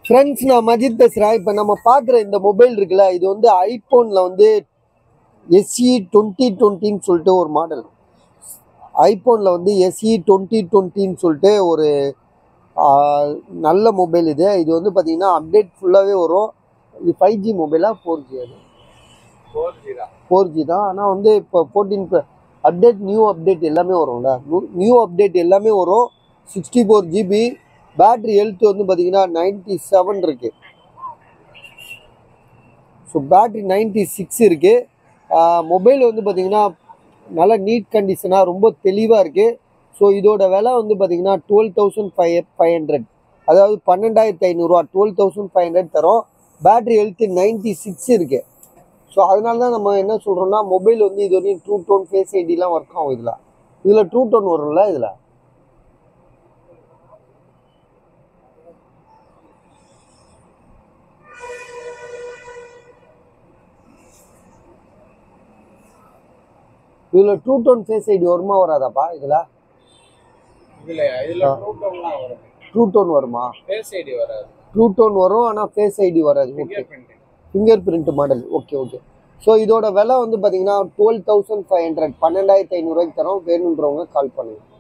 friends நான் மஜித் பேசுகிறேன் இப்போ நம்ம பார்க்குற இந்த மொபைல் இருக்குல்ல இது வந்து ஐஃபோனில் வந்து எஸ்இ டுவெண்ட்டி டுவெண்ட்டின்னு சொல்லிட்டு ஒரு மாடல் ஐஃபோனில் வந்து எஸ்இ டுவெண்ட்டி டுவெண்ட்டின்னு சொல்லிட்டு ஒரு ஆ, நல்ல மொபைல் இது இது வந்து பார்த்தீங்கன்னா அப்டேட் ஃபுல்லாகவே வரும் இது ஃபைவ் ஜி மொபைலாக ஃபோர் ஜி அது ஃபோர் ஜி தான் ஃபோர் ஜி தான் ஆனால் வந்து இப்போ ஃபோர்டீன் அப்டேட் நியூ அப்டேட் எல்லாமே வரும்ல நியூ அப்டேட் எல்லாமே வரும் sixty four GB battery health வந்து பார்த்தீங்கன்னா நைன்டி செவன் இருக்கு ஸோ பேட்ரி நைன்டி சிக்ஸ் இருக்கு மொபைல் வந்து பார்த்தீங்கன்னா நல்ல நீட் கண்டிஷனாக ரொம்ப தெளிவாக இருக்குது ஸோ இதோட விலை வந்து பார்த்தீங்கன்னா twelve thousand five five hundred அதாவது பன்னெண்டாயிரத்தி ஐநூறுரூவா டுவெல் தௌசண்ட் ஃபைவ் ஹண்ட்ரட் தரும் பேட்ரி ஹெல்த் நைன்டி சிக்ஸ் இருக்குது ஸோ அதனால தான் நம்ம என்ன சொல்கிறோம்னா மொபைல் வந்து இது வரையும் ட்ரூ டோன் ஃபேஸ் ஐடிலாம் ஒர்க் ஆகும் இதில் இதில் ட்ரூ டோன் வரும்ல இதில் இதில் ட்ரூ டோன் ஃபேஸ் ஐடி வருமா வராதாப்பா இதில் இதுல இதுல ட்ரூ டோன்லாம் வரும் ட்ரூ டோன் வருமா ஃபேஸ் ஐடி வராது ட்ரூ டோன் வரும் ஆனால் ஃபேஸ் ஐடி வராது okay fingerprint fingerprint model okay okay so இதோட விலை வந்து பார்த்தீங்கன்னா டுவெல் தௌசண்ட் ஃபைவ் ஹண்ட்ரட் பன்னெண்டாயிரத்தி ஐநூறுரூவாய்க்கு தரோம் வேணுன்றவங்க கால் பண்ணுங்க